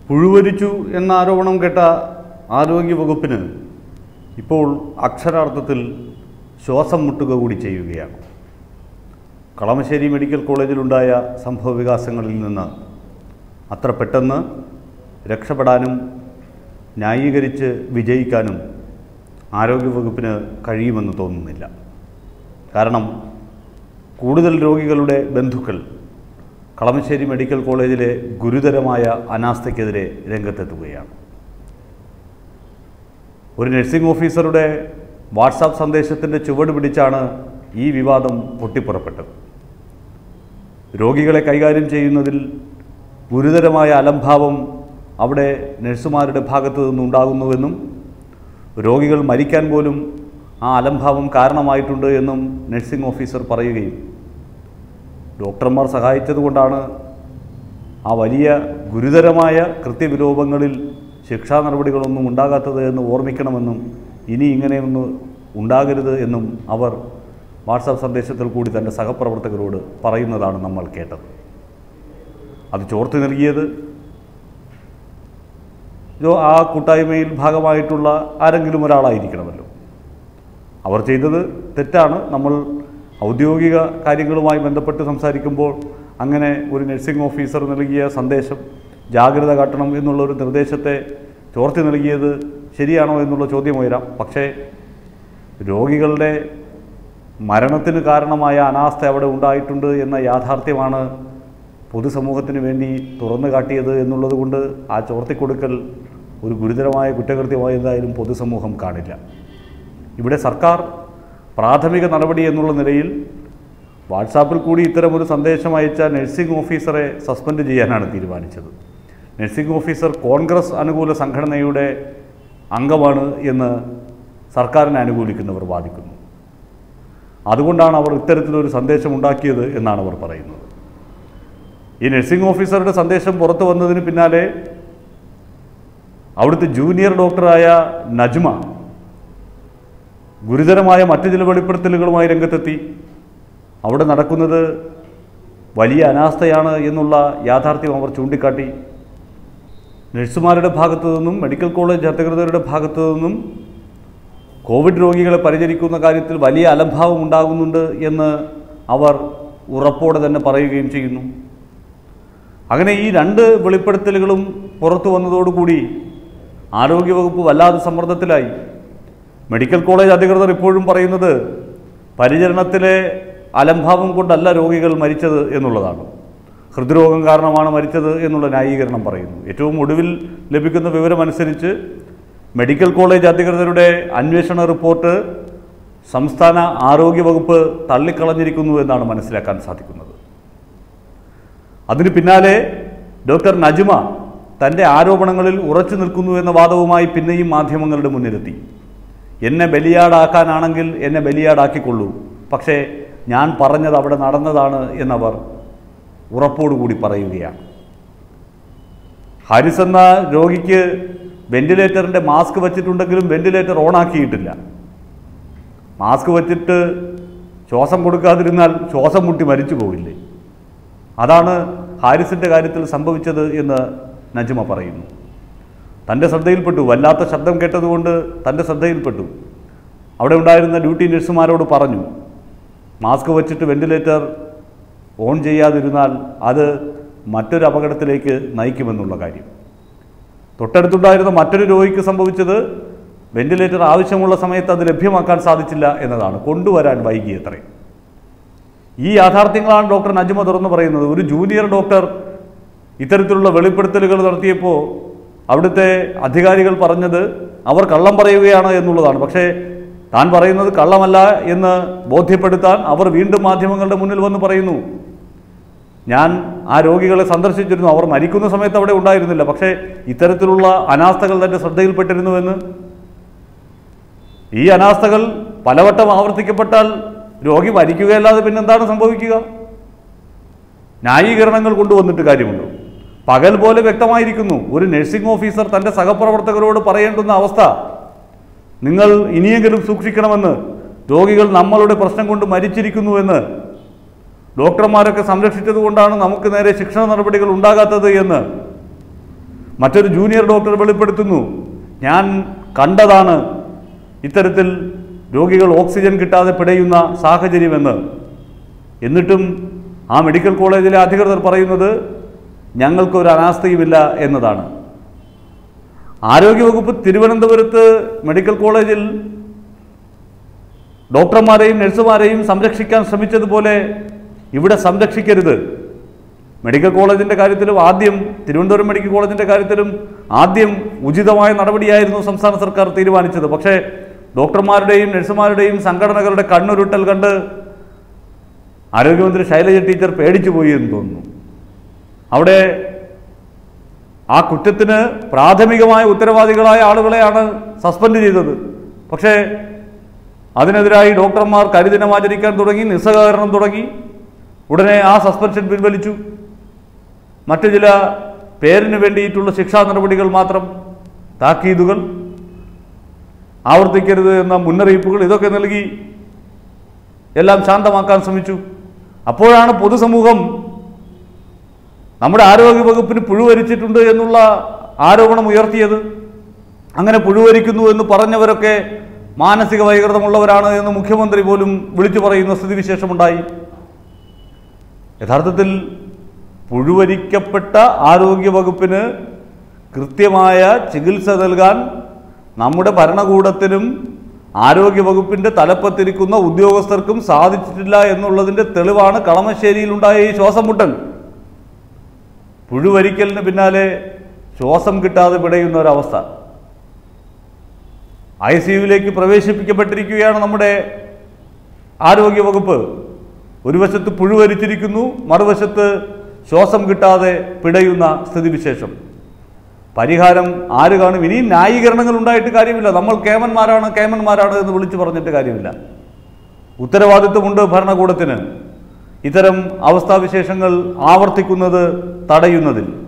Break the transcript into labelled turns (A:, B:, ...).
A: പുഴുവരിച്ചു എന്ന ആരോപണം കേട്ട ആരോഗ്യവകുപ്പിന് ഇപ്പോൾ അക്ഷരാർത്ഥത്തിൽ ശ്വാസം മുട്ടുക കൂടി ചെയ്യുകയാണ് കളമശ്ശേരി മെഡിക്കൽ കോളേജിലുണ്ടായ സംഭവ വികാസങ്ങളിൽ നിന്ന് അത്ര പെട്ടെന്ന് രക്ഷപ്പെടാനും ന്യായീകരിച്ച് വിജയിക്കാനും ആരോഗ്യവകുപ്പിന് കഴിയുമെന്ന് തോന്നുന്നില്ല കാരണം കൂടുതൽ രോഗികളുടെ ബന്ധുക്കൾ കളമശ്ശേരി മെഡിക്കൽ കോളേജിലെ ഗുരുതരമായ അനാസ്ഥയ്ക്കെതിരെ രംഗത്തെത്തുകയാണ് ഒരു നഴ്സിംഗ് ഓഫീസറുടെ വാട്സാപ്പ് സന്ദേശത്തിൻ്റെ ചുവട് പിടിച്ചാണ് ഈ വിവാദം പൊട്ടിപ്പുറപ്പെട്ടത് രോഗികളെ കൈകാര്യം ചെയ്യുന്നതിൽ ഗുരുതരമായ അലംഭാവം അവിടെ നഴ്സുമാരുടെ ഭാഗത്തു നിന്നുണ്ടാകുന്നുവെന്നും രോഗികൾ മരിക്കാൻ പോലും ആ അലംഭാവം കാരണമായിട്ടുണ്ട് എന്നും നഴ്സിംഗ് ഓഫീസർ പറയുകയും ഡോക്ടർമാർ സഹായിച്ചതുകൊണ്ടാണ് ആ വലിയ ഗുരുതരമായ കൃത്യവിലോപങ്ങളിൽ ശിക്ഷാ നടപടികളൊന്നും ഉണ്ടാകാത്തത് എന്ന് ഓർമ്മിക്കണമെന്നും ഇനി ഇങ്ങനെയൊന്നും ഉണ്ടാകരുത് എന്നും അവർ വാട്സാപ്പ് സന്ദേശത്തിൽ കൂടി തൻ്റെ സഹപ്രവർത്തകരോട് പറയുന്നതാണ് നമ്മൾ കേട്ടത് അത് ചോർത്തി നൽകിയത് ഇതോ ആ കൂട്ടായ്മയിൽ ഭാഗമായിട്ടുള്ള ആരെങ്കിലും ഒരാളായിരിക്കണമല്ലോ അവർ ചെയ്തത് തെറ്റാണ് നമ്മൾ ഔദ്യോഗിക കാര്യങ്ങളുമായി ബന്ധപ്പെട്ട് സംസാരിക്കുമ്പോൾ അങ്ങനെ ഒരു നഴ്സിംഗ് ഓഫീസർ നൽകിയ സന്ദേശം ജാഗ്രത കാട്ടണം എന്നുള്ളൊരു നിർദ്ദേശത്തെ ചോർത്തി നൽകിയത് ശരിയാണോ എന്നുള്ള ചോദ്യം ഉയരാം പക്ഷേ രോഗികളുടെ മരണത്തിന് കാരണമായ അനാസ്ഥ അവിടെ ഉണ്ടായിട്ടുണ്ട് എന്ന യാഥാർത്ഥ്യമാണ് പൊതുസമൂഹത്തിന് വേണ്ടി തുറന്നു കാട്ടിയത് എന്നുള്ളത് കൊണ്ട് ആ ചോർത്തിക്കൊടുക്കൽ ഒരു ഗുരുതരമായ കുറ്റകൃത്യമായതായാലും പൊതുസമൂഹം കാണില്ല ഇവിടെ സർക്കാർ പ്രാഥമിക നടപടി എന്നുള്ള നിലയിൽ വാട്സാപ്പിൽ കൂടി ഇത്തരമൊരു സന്ദേശം അയച്ച നഴ്സിംഗ് ഓഫീസറെ സസ്പെൻഡ് ചെയ്യാനാണ് തീരുമാനിച്ചത് നഴ്സിംഗ് ഓഫീസർ കോൺഗ്രസ് അനുകൂല സംഘടനയുടെ അംഗമാണ് എന്ന് സർക്കാരിനെ അനുകൂലിക്കുന്നവർ വാദിക്കുന്നു അതുകൊണ്ടാണ് അവർ ഇത്തരത്തിലൊരു സന്ദേശം ഉണ്ടാക്കിയത് എന്നാണ് അവർ പറയുന്നത് ഈ നഴ്സിംഗ് ഓഫീസറുടെ സന്ദേശം പുറത്തു വന്നതിന് പിന്നാലെ അവിടുത്തെ ജൂനിയർ ഡോക്ടറായ നജ്മ ഗുരുതരമായ മറ്റു ചില വെളിപ്പെടുത്തലുകളുമായി രംഗത്തെത്തി അവിടെ നടക്കുന്നത് വലിയ അനാസ്ഥയാണ് എന്നുള്ള യാഥാർത്ഥ്യം അവർ ചൂണ്ടിക്കാട്ടി നഴ്സുമാരുടെ ഭാഗത്തു നിന്നും മെഡിക്കൽ കോളേജ് അധികൃതരുടെ ഭാഗത്തു നിന്നും കോവിഡ് രോഗികളെ പരിചരിക്കുന്ന കാര്യത്തിൽ വലിയ അലംഭാവം ഉണ്ടാകുന്നുണ്ട് എന്ന് അവർ ഉറപ്പോടെ തന്നെ പറയുകയും ചെയ്യുന്നു അങ്ങനെ ഈ രണ്ട് വെളിപ്പെടുത്തലുകളും പുറത്തു വന്നതോടുകൂടി ആരോഗ്യവകുപ്പ് വല്ലാതെ സമ്മർദ്ദത്തിലായി മെഡിക്കൽ കോളേജ് അധികൃതർ ഇപ്പോഴും പറയുന്നത് പരിചരണത്തിലെ അലംഭാവം കൊണ്ടല്ല രോഗികൾ മരിച്ചത് എന്നുള്ളതാണ് ഹൃദ്രോഗം കാരണമാണ് മരിച്ചത് എന്നുള്ള ന്യായീകരണം പറയുന്നു ഏറ്റവും ഒടുവിൽ ലഭിക്കുന്ന വിവരമനുസരിച്ച് മെഡിക്കൽ കോളേജ് അധികൃതരുടെ അന്വേഷണ റിപ്പോർട്ട് സംസ്ഥാന ആരോഗ്യവകുപ്പ് തള്ളിക്കളഞ്ഞിരിക്കുന്നു എന്നാണ് മനസ്സിലാക്കാൻ സാധിക്കുന്നത് അതിന് പിന്നാലെ ഡോക്ടർ നജ്മ തൻ്റെ ആരോപണങ്ങളിൽ ഉറച്ചു നിൽക്കുന്നു എന്ന വാദവുമായി പിന്നെയും മാധ്യമങ്ങളുടെ മുന്നിലെത്തി എന്നെ ബലിയാടാക്കാനാണെങ്കിൽ എന്നെ ബലിയാടാക്കിക്കൊള്ളൂ പക്ഷേ ഞാൻ പറഞ്ഞത് അവിടെ നടന്നതാണ് എന്നവർ ഉറപ്പോടുകൂടി പറയുകയാണ് ഹാരിസ് എന്ന രോഗിക്ക് വെന്റിലേറ്ററിൻ്റെ മാസ്ക് വച്ചിട്ടുണ്ടെങ്കിലും വെന്റിലേറ്റർ ഓണാക്കിയിട്ടില്ല മാസ്ക് വച്ചിട്ട് ശ്വാസം കൊടുക്കാതിരുന്നാൽ ശ്വാസം മുട്ടി മരിച്ചു പോകില്ലേ അതാണ് ഹാരിസിൻ്റെ കാര്യത്തിൽ സംഭവിച്ചത് എന്ന് നജ്മ പറയുന്നു തൻ്റെ ശ്രദ്ധയിൽപ്പെട്ടു വല്ലാത്ത ശബ്ദം കേട്ടതുകൊണ്ട് തൻ്റെ ശ്രദ്ധയിൽപ്പെട്ടു അവിടെ ഉണ്ടായിരുന്ന ഡ്യൂട്ടി നഴ്സുമാരോട് പറഞ്ഞു മാസ്ക് വച്ചിട്ട് വെന്റിലേറ്റർ ഓൺ ചെയ്യാതിരുന്നാൽ അത് മറ്റൊരു അപകടത്തിലേക്ക് നയിക്കുമെന്നുള്ള കാര്യം തൊട്ടടുത്തുണ്ടായിരുന്ന മറ്റൊരു രോഗിക്ക് സംഭവിച്ചത് വെന്റിലേറ്റർ ആവശ്യമുള്ള സമയത്ത് അത് ലഭ്യമാക്കാൻ സാധിച്ചില്ല എന്നതാണ് കൊണ്ടുവരാൻ വൈകിയത്രേ ഈ യാഥാർത്ഥ്യങ്ങളാണ് ഡോക്ടർ നജ്മ തുറന്നു പറയുന്നത് ഒരു ജൂനിയർ ഡോക്ടർ ഇത്തരത്തിലുള്ള വെളിപ്പെടുത്തലുകൾ നടത്തിയപ്പോൾ അവിടുത്തെ അധികാരികൾ പറഞ്ഞത് അവർ കള്ളം പറയുകയാണ് എന്നുള്ളതാണ് പക്ഷേ താൻ പറയുന്നത് കള്ളമല്ല എന്ന് ബോധ്യപ്പെടുത്താൻ അവർ വീണ്ടും മാധ്യമങ്ങളുടെ മുന്നിൽ വന്ന് പറയുന്നു ഞാൻ ആ രോഗികളെ സന്ദർശിച്ചിരുന്നു അവർ മരിക്കുന്ന സമയത്ത് അവിടെ ഉണ്ടായിരുന്നില്ല പക്ഷേ ഇത്തരത്തിലുള്ള അനാസ്ഥകൾ തൻ്റെ ശ്രദ്ധയിൽപ്പെട്ടിരുന്നുവെന്ന് ഈ അനാസ്ഥകൾ പലവട്ടം ആവർത്തിക്കപ്പെട്ടാൽ രോഗി മരിക്കുകയല്ലാതെ പിന്നെന്താണ് സംഭവിക്കുക ന്യായീകരണങ്ങൾ കൊണ്ടുവന്നിട്ട് കാര്യമുണ്ടോ പകൽ പോലെ വ്യക്തമായിരിക്കുന്നു ഒരു നഴ്സിംഗ് ഓഫീസർ തൻ്റെ സഹപ്രവർത്തകരോട് പറയേണ്ടുന്ന അവസ്ഥ നിങ്ങൾ ഇനിയെങ്കിലും സൂക്ഷിക്കണമെന്ന് രോഗികൾ നമ്മളുടെ പ്രശ്നം കൊണ്ട് മരിച്ചിരിക്കുന്നുവെന്ന് ഡോക്ടർമാരൊക്കെ സംരക്ഷിച്ചതുകൊണ്ടാണ് നമുക്ക് നേരെ ശിക്ഷണ നടപടികൾ ഉണ്ടാകാത്തത് എന്ന് മറ്റൊരു ജൂനിയർ ഡോക്ടർ വെളിപ്പെടുത്തുന്നു ഞാൻ കണ്ടതാണ് ഇത്തരത്തിൽ രോഗികൾ ഓക്സിജൻ കിട്ടാതെ പിടയുന്ന സാഹചര്യമെന്ന് എന്നിട്ടും ആ മെഡിക്കൽ കോളേജിലെ അധികൃതർ പറയുന്നത് ഞങ്ങൾക്കൊരു അനാസ്ഥയുമില്ല എന്നതാണ് ആരോഗ്യവകുപ്പ് തിരുവനന്തപുരത്ത് മെഡിക്കൽ കോളേജിൽ ഡോക്ടർമാരെയും നഴ്സുമാരെയും സംരക്ഷിക്കാൻ ശ്രമിച്ചതുപോലെ ഇവിടെ സംരക്ഷിക്കരുത് മെഡിക്കൽ കോളേജിൻ്റെ കാര്യത്തിലും ആദ്യം തിരുവനന്തപുരം മെഡിക്കൽ കോളേജിൻ്റെ കാര്യത്തിലും ആദ്യം ഉചിതമായ നടപടിയായിരുന്നു സംസ്ഥാന സർക്കാർ തീരുമാനിച്ചത് പക്ഷേ ഡോക്ടർമാരുടെയും നഴ്സുമാരുടെയും സംഘടനകളുടെ കണ്ണുരുട്ടൽ കണ്ട് ആരോഗ്യമന്ത്രി ശൈലജ ടീച്ചർ പേടിച്ചു പോയി എന്ന് തോന്നുന്നു അവിടെ ആ കുറ്റത്തിന് പ്രാഥമികമായ ഉത്തരവാദികളായ ആളുകളെയാണ് സസ്പെൻഡ് ചെയ്തത് പക്ഷേ അതിനെതിരായി ഡോക്ടർമാർ കരിദിനം ആചരിക്കാൻ തുടങ്ങി നിസ്സഹകരണം തുടങ്ങി ഉടനെ ആ സസ്പെൻഷൻ പിൻവലിച്ചു മറ്റു ചില പേരിന് വേണ്ടിയിട്ടുള്ള ശിക്ഷാ നടപടികൾ മാത്രം താക്കീതുകൾ ആവർത്തിക്കരുത് എന്ന മുന്നറിയിപ്പുകൾ ഇതൊക്കെ നൽകി എല്ലാം ശാന്തമാക്കാൻ ശ്രമിച്ചു അപ്പോഴാണ് പൊതുസമൂഹം നമ്മുടെ ആരോഗ്യ വകുപ്പിന് പുഴുവരിച്ചിട്ടുണ്ട് എന്നുള്ള ആരോപണം ഉയർത്തിയത് അങ്ങനെ പുഴുവരിക്കുന്നു എന്ന് പറഞ്ഞവരൊക്കെ മാനസിക വൈകൃതമുള്ളവരാണ് എന്ന് മുഖ്യമന്ത്രി പോലും വിളിച്ചു പറയുന്ന സ്ഥിതിവിശേഷമുണ്ടായി യഥാർത്ഥത്തിൽ പുഴുവരിക്കപ്പെട്ട ആരോഗ്യ വകുപ്പിന് കൃത്യമായ ചികിത്സ നൽകാൻ നമ്മുടെ ഭരണകൂടത്തിനും ആരോഗ്യ വകുപ്പിന്റെ തലപ്പത്തിരിക്കുന്ന ഉദ്യോഗസ്ഥർക്കും സാധിച്ചിട്ടില്ല എന്നുള്ളതിന്റെ തെളിവാണ് കളമശ്ശേരിയിലുണ്ടായ ഈ ശ്വാസം മുട്ടൽ പുഴുവരിക്കലിന് പിന്നാലെ ശ്വാസം കിട്ടാതെ പിടയുന്ന ഒരവസ്ഥ ഐ സി യുവിലേക്ക് പ്രവേശിപ്പിക്കപ്പെട്ടിരിക്കുകയാണ് നമ്മുടെ ആരോഗ്യ വകുപ്പ് ഒരു വശത്ത് പുഴുവരിച്ചിരിക്കുന്നു മറുവശത്ത് ശ്വാസം കിട്ടാതെ പിടയുന്ന സ്ഥിതിവിശേഷം പരിഹാരം ആര് കാണും ഇനിയും ന്യായീകരണങ്ങൾ ഉണ്ടായിട്ട് കാര്യമില്ല നമ്മൾ കേമന്മാരാണ് കേമന്മാരാണ് എന്ന് വിളിച്ചു പറഞ്ഞിട്ട് കാര്യമില്ല ഉത്തരവാദിത്വമുണ്ട് ഭരണകൂടത്തിന് ഇത്തരം അവസ്ഥാവിശേഷങ്ങൾ ആവർത്തിക്കുന്നത് തടയുന്നതിൽ